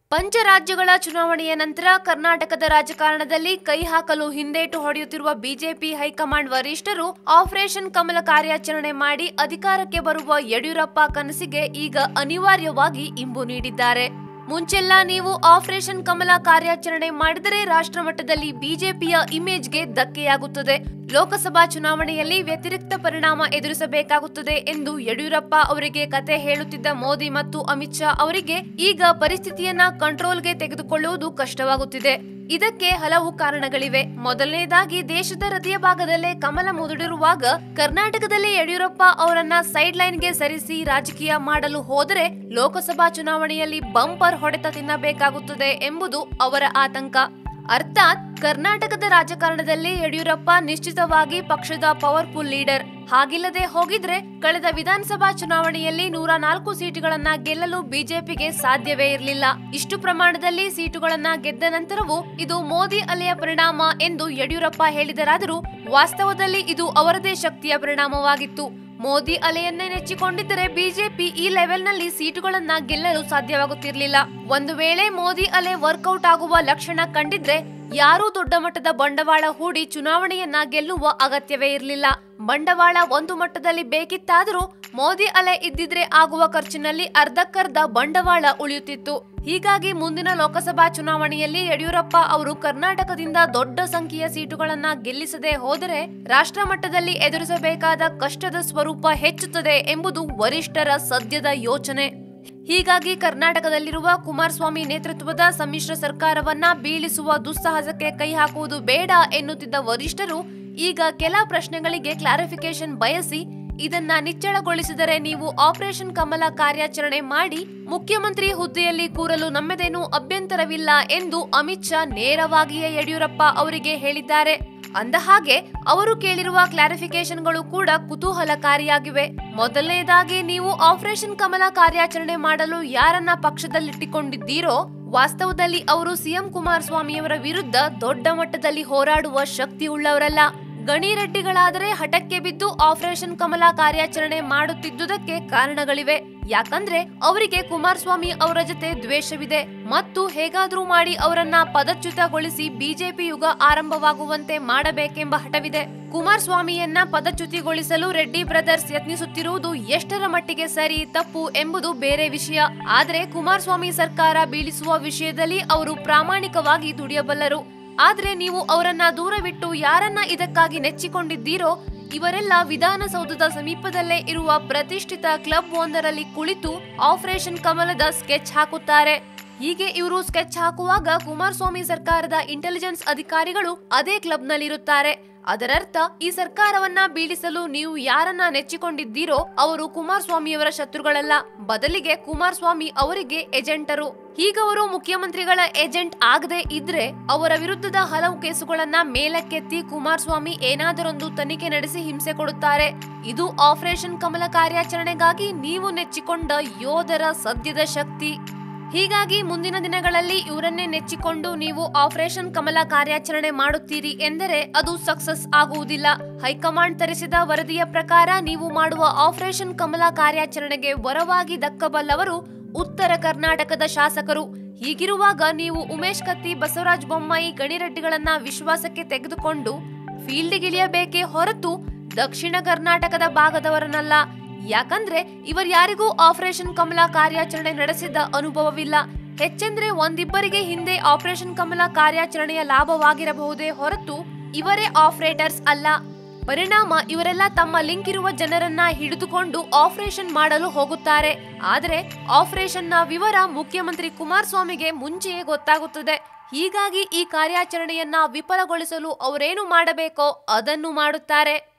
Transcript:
ಪಂಚರಾಜ್ಯಗಳ ಚುನಾವಣೆಯ ನಂತರ ಕರ್ನಾಟಕದ ರಾಜಕಾರಣದಲ್ಲಿ ಕೈ ಹಾಕಲು ಹಿಂದೇಟು ಹೊಡೆಯುತ್ತಿರುವ ಬಿಜೆಪಿ ಹೈಕಮಾಂಡ್ ವರಿಷ್ಠರು ಆಪರೇಷನ್ ಕಮಲ ಕಾರ್ಯಾಚರಣೆ ಮಾಡಿ ಅಧಿಕಾರಕ್ಕೆ ಬರುವ ಯಡಿಯೂರಪ್ಪ ಕನಸಿಗೆ ಈಗ ಅನಿವಾರ್ಯವಾಗಿ ಇಂಬು ನೀಡಿದ್ದಾರೆ ಮುಂಚೆಲ್ಲ ನೀವು ಆಪರೇಷನ್ ಕಮಲ ಕಾರ್ಯಾಚರಣೆ ಮಾಡಿದರೆ ರಾಷ್ಟ್ರ ಮಟ್ಟದಲ್ಲಿ ಬಿಜೆಪಿಯ ಇಮೇಜ್ಗೆ ಧಕ್ಕೆಯಾಗುತ್ತದೆ ಲೋಕಸಭಾ ಚುನಾವಣೆಯಲ್ಲಿ ವ್ಯತಿರಿಕ್ತ ಪರಿಣಾಮ ಎದುರಿಸಬೇಕಾಗುತ್ತದೆ ಎಂದು ಯಡಿಯೂರಪ್ಪ ಅವರಿಗೆ ಕತೆ ಹೇಳುತ್ತಿದ್ದ ಮೋದಿ ಮತ್ತು ಅಮಿತ್ ಶಾ ಅವರಿಗೆ ಈಗ ಪರಿಸ್ಥಿತಿಯನ್ನ ಕಂಟ್ರೋಲ್ಗೆ ತೆಗೆದುಕೊಳ್ಳುವುದು ಕಷ್ಟವಾಗುತ್ತಿದೆ ಇದಕ್ಕೆ ಹಲವು ಕಾರಣಗಳಿವೆ ಮೊದಲನೇದಾಗಿ ದೇಶದ ಹೃದಯ ಭಾಗದಲ್ಲೇ ಕಮಲ ಮುದುಡಿರುವಾಗ ಕರ್ನಾಟಕದಲ್ಲಿ ಯಡಿಯೂರಪ್ಪ ಅವರನ್ನ ಸೈಡ್ ಲೈನ್ಗೆ ಸರಿಸಿ ರಾಜಕೀಯ ಮಾಡಲು ಹೋದರೆ ಲೋಕಸಭಾ ಚುನಾವಣೆಯಲ್ಲಿ ಬಂಪರ್ ಹೊಡೆತ ತಿನ್ನಬೇಕಾಗುತ್ತದೆ ಎಂಬುದು ಅವರ ಆತಂಕ ಅರ್ಥಾತ್ ಕರ್ನಾಟಕದ ರಾಜಕಾರಣದಲ್ಲಿ ಯಡಿಯೂರಪ್ಪ ನಿಶ್ಚಿತವಾಗಿ ಪಕ್ಷದ ಪವರ್ಫುಲ್ ಲೀಡರ್ ಹಾಗಿಲ್ಲದೆ ಹೋಗಿದ್ರೆ ಕಳೆದ ವಿಧಾನಸಭಾ ಚುನಾವಣೆಯಲ್ಲಿ ನೂರ ನಾಲ್ಕು ಸೀಟುಗಳನ್ನ ಗೆಲ್ಲಲು ಬಿಜೆಪಿಗೆ ಸಾಧ್ಯವೇ ಇರಲಿಲ್ಲ ಇಷ್ಟು ಪ್ರಮಾಣದಲ್ಲಿ ಸೀಟುಗಳನ್ನ ಗೆದ್ದ ನಂತರವೂ ಇದು ಮೋದಿ ಅಲೆಯ ಪರಿಣಾಮ ಎಂದು ಯಡಿಯೂರಪ್ಪ ಹೇಳಿದರಾದರೂ ವಾಸ್ತವದಲ್ಲಿ ಇದು ಅವರದೇ ಶಕ್ತಿಯ ಪರಿಣಾಮವಾಗಿತ್ತು ಮೋದಿ ಅಲೆಯನ್ನೇ ನೆಚ್ಚಿಕೊಂಡಿದ್ದರೆ ಬಿಜೆಪಿ ಈ ಲೆವೆಲ್ನಲ್ಲಿ ಸೀಟುಗಳನ್ನ ಗೆಲ್ಲಲು ಸಾಧ್ಯವಾಗುತ್ತಿರಲಿಲ್ಲ ಒಂದು ವೇಳೆ ಮೋದಿ ಅಲೆ ವರ್ಕೌಟ್ ಆಗುವ ಲಕ್ಷಣ ಕಂಡಿದ್ರೆ ಯಾರೂ ದೊಡ್ಡ ಮಟ್ಟದ ಬಂಡವಾಳ ಹೂಡಿ ಚುನಾವಣೆಯನ್ನ ಗೆಲ್ಲುವ ಅಗತ್ಯವೇ ಇರಲಿಲ್ಲ ಬಂಡವಾಳ ಒಂದು ಮಟ್ಟದಲ್ಲಿ ಬೇಕಿತ್ತಾದರೂ ಮೋದಿ ಅಲೆ ಇದ್ದಿದ್ರೆ ಆಗುವ ಖರ್ಚಿನಲ್ಲಿ ಅರ್ಧಕ್ಕರ್ಧ ಬಂಡವಾಳ ಉಳಿಯುತ್ತಿತ್ತು ಹೀಗಾಗಿ ಮುಂದಿನ ಲೋಕಸಭಾ ಚುನಾವಣೆಯಲ್ಲಿ ಯಡಿಯೂರಪ್ಪ ಅವರು ಕರ್ನಾಟಕದಿಂದ ದೊಡ್ಡ ಸಂಖ್ಯೆಯ ಸೀಟುಗಳನ್ನ ಗೆಲ್ಲಿಸದೆ ಹೋದರೆ ರಾಷ್ಟ್ರ ಮಟ್ಟದಲ್ಲಿ ಎದುರಿಸಬೇಕಾದ ಕಷ್ಟದ ಸ್ವರೂಪ ಹೆಚ್ಚುತ್ತದೆ ಎಂಬುದು ವರಿಷ್ಠರ ಸದ್ಯದ ಯೋಚನೆ ಹೀಗಾಗಿ ಕರ್ನಾಟಕದಲ್ಲಿರುವ ಕುಮಾರಸ್ವಾಮಿ ನೇತೃತ್ವದ ಸಮ್ಮಿಶ್ರ ಸರ್ಕಾರವನ್ನ ಬೀಳಿಸುವ ದುಸ್ಸಾಹಸಕ್ಕೆ ಕೈ ಹಾಕುವುದು ಬೇಡ ಎನ್ನುತ್ತಿದ್ದ ವರಿಷ್ಠರು ಈಗ ಕೆಲ ಪ್ರಶ್ನೆಗಳಿಗೆ ಕ್ಲಾರಿಫಿಕೇಶನ್ ಬಯಸಿ ಇದನ್ನ ನಿಚ್ಚಳಗೊಳಿಸಿದರೆ ನೀವು ಆಪರೇಷನ್ ಕಮಲ ಕಾರ್ಯಾಚರಣೆ ಮಾಡಿ ಮುಖ್ಯಮಂತ್ರಿ ಹುದ್ದೆಯಲ್ಲಿ ಕೂರಲು ನಮ್ಮದೇನೂ ಅಭ್ಯಂತರವಿಲ್ಲ ಎಂದು ಅಮಿತ್ ಶಾ ನೇರವಾಗಿಯೇ ಯಡಿಯೂರಪ್ಪ ಅವರಿಗೆ ಹೇಳಿದ್ದಾರೆ ಅಂದಹಾಗೆ ಅವರು ಕೇಳಿರುವ ಕ್ಲಾರಿಫಿಕೇಶನ್ಗಳು ಕೂಡ ಕುತೂಹಲಕಾರಿಯಾಗಿವೆ ಮೊದಲನೇದಾಗಿ ನೀವು ಆಪರೇಷನ್ ಕಮಲ ಕಾರ್ಯಾಚರಣೆ ಮಾಡಲು ಯಾರನ್ನ ಪಕ್ಷದಲ್ಲಿಟ್ಟಿಕೊಂಡಿದ್ದೀರೋ ವಾಸ್ತವದಲ್ಲಿ ಅವರು ಸಿಎಂ ಕುಮಾರಸ್ವಾಮಿಯವರ ವಿರುದ್ಧ ದೊಡ್ಡ ಮಟ್ಟದಲ್ಲಿ ಹೋರಾಡುವ ಶಕ್ತಿ ಉಳ್ಳವರಲ್ಲ ಗಣಿರೆಡ್ಡಿಗಳಾದರೆ ಹಠಕ್ಕೆ ಬಿದ್ದು ಆಪರೇಷನ್ ಕಮಲ ಕಾರ್ಯಾಚರಣೆ ಮಾಡುತ್ತಿದ್ದುದಕ್ಕೆ ಕಾರಣಗಳಿವೆ ಯಾಕಂದ್ರೆ ಅವರಿಗೆ ಕುಮಾರಸ್ವಾಮಿ ಅವರ ಜೊತೆ ದ್ವೇಷವಿದೆ ಮತ್ತು ಹೇಗಾದ್ರೂ ಮಾಡಿ ಅವರನ್ನ ಪದಚ್ಯುತಗೊಳಿಸಿ ಬಿಜೆಪಿ ಯುಗ ಆರಂಭವಾಗುವಂತೆ ಮಾಡಬೇಕೆಂಬ ಹಠವಿದೆ ಕುಮಾರಸ್ವಾಮಿಯನ್ನ ಪದಚ್ಯುತಿಗೊಳಿಸಲು ರೆಡ್ಡಿ ಬ್ರದರ್ಸ್ ಯತ್ನಿಸುತ್ತಿರುವುದು ಎಷ್ಟರ ಮಟ್ಟಿಗೆ ಸರಿ ತಪ್ಪು ಎಂಬುದು ಬೇರೆ ವಿಷಯ ಆದ್ರೆ ಕುಮಾರಸ್ವಾಮಿ ಸರ್ಕಾರ ಬೀಳಿಸುವ ವಿಷಯದಲ್ಲಿ ಅವರು ಪ್ರಾಮಾಣಿಕವಾಗಿ ದುಡಿಯಬಲ್ಲರು ಆದ್ರೆ ನೀವು ಅವರನ್ನ ದೂರವಿಟ್ಟು ಯಾರನ್ನ ಇದಕ್ಕಾಗಿ ನೆಚ್ಚಿಕೊಂಡಿದ್ದೀರೋ ಇವರೆಲ್ಲ ವಿಧಾನಸೌಧದ ಸಮೀಪದಲ್ಲೇ ಇರುವ ಪ್ರತಿಷ್ಠಿತ ಕ್ಲಬ್ ಒಂದರಲ್ಲಿ ಕುಳಿತು ಆಪರೇಷನ್ ಕಮಲದ ಸ್ಕೆಚ್ ಹಾಕುತ್ತಾರೆ ಹೀಗೆ ಇವರು ಸ್ಕೆಚ್ ಹಾಕುವಾಗ ಕುಮಾರಸ್ವಾಮಿ ಸರ್ಕಾರದ ಇಂಟೆಲಿಜೆನ್ಸ್ ಅಧಿಕಾರಿಗಳು ಅದೇ ಕ್ಲಬ್ನಲ್ಲಿರುತ್ತಾರೆ ಅದರರ್ಥ ಈ ಸರ್ಕಾರವನ್ನ ಬೀಳಿಸಲು ನೀವು ಯಾರನ್ನ ನೆಚ್ಚಿಕೊಂಡಿದ್ದೀರೋ ಅವರು ಕುಮಾರಸ್ವಾಮಿಯವರ ಶತ್ರುಗಳಲ್ಲ ಬದಲಿಗೆ ಕುಮಾರಸ್ವಾಮಿ ಅವರಿಗೆ ಏಜೆಂಟರು ಹೀಗವರು ಮುಖ್ಯಮಂತ್ರಿಗಳ ಏಜೆಂಟ್ ಆಗದೆ ಇದ್ರೆ ಅವರ ವಿರುದ್ಧದ ಹಲವು ಕೇಸುಗಳನ್ನ ಮೇಲಕ್ಕೆತ್ತಿ ಕುಮಾರಸ್ವಾಮಿ ಏನಾದರೊಂದು ತನಿಖೆ ನಡೆಸಿ ಹಿಂಸೆ ಕೊಡುತ್ತಾರೆ ಇದು ಆಪರೇಷನ್ ಕಮಲ ಕಾರ್ಯಾಚರಣೆಗಾಗಿ ನೀವು ನೆಚ್ಚಿಕೊಂಡ ಯೋಧರ ಸದ್ಯದ ಶಕ್ತಿ ಹೀಗಾಗಿ ಮುಂದಿನ ದಿನಗಳಲ್ಲಿ ಇವರನ್ನೇ ನೆಚ್ಚಿಕೊಂಡು ನೀವು ಆಪರೇಷನ್ ಕಮಲ ಕಾರ್ಯಾಚರಣೆ ಮಾಡುತ್ತೀರಿ ಎಂದರೆ ಅದು ಸಕ್ಸಸ್ ಆಗುವುದಿಲ್ಲ ಹೈಕಮಾಂಡ್ ತರಿಸಿದ ವರದಿಯ ಪ್ರಕಾರ ನೀವು ಮಾಡುವ ಆಪರೇಷನ್ ಕಮಲ ಕಾರ್ಯಾಚರಣೆಗೆ ವರವಾಗಿ ದಕ್ಕಬಲ್ಲವರು ಉತ್ತರ ಕರ್ನಾಟಕದ ಶಾಸಕರು ಹೀಗಿರುವಾಗ ನೀವು ಉಮೇಶ್ ಕತ್ತಿ ಬಸವರಾಜ ಬೊಮ್ಮಾಯಿ ಗಣಿರೆಡ್ಡಿಗಳನ್ನ ವಿಶ್ವಾಸಕ್ಕೆ ತೆಗೆದುಕೊಂಡು ಫೀಲ್ಡ್ಗಿಳಿಯಬೇಕೇ ಹೊರತು ದಕ್ಷಿಣ ಕರ್ನಾಟಕದ ಭಾಗದವರನ್ನಲ್ಲ ಯಾಕಂದ್ರೆ ಇವರ್ಯಾರಿಗೂ ಆಪರೇಷನ್ ಕಮಲ ಕಾರ್ಯಾಚರಣೆ ನಡೆಸಿದ ಅನುಭವವಿಲ್ಲ ಹೆಚ್ಚೆಂದ್ರೆ ಒಂದಿಬ್ಬರಿಗೆ ಹಿಂದೆ ಆಪರೇಷನ್ ಕಮಲ ಕಾರ್ಯಾಚರಣೆಯ ಲಾಭವಾಗಿರಬಹುದೇ ಹೊರತು ಇವರೇ ಆಪರೇಟರ್ಸ್ ಅಲ್ಲ ಪರಿಣಾಮ ಇವರೆಲ್ಲ ತಮ್ಮ ಲಿಂಕ್ ಇರುವ ಜನರನ್ನ ಹಿಡಿದುಕೊಂಡು ಆಪರೇಷನ್ ಮಾಡಲು ಹೋಗುತ್ತಾರೆ ಆದರೆ ಆಪರೇಷನ್ನ ವಿವರ ಮುಖ್ಯಮಂತ್ರಿ ಕುಮಾರಸ್ವಾಮಿಗೆ ಮುಂಚೆಯೇ ಗೊತ್ತಾಗುತ್ತದೆ ಹೀಗಾಗಿ ಈ ಕಾರ್ಯಾಚರಣೆಯನ್ನ ವಿಫಲಗೊಳಿಸಲು ಅವರೇನು ಮಾಡಬೇಕೋ ಅದನ್ನು ಮಾಡುತ್ತಾರೆ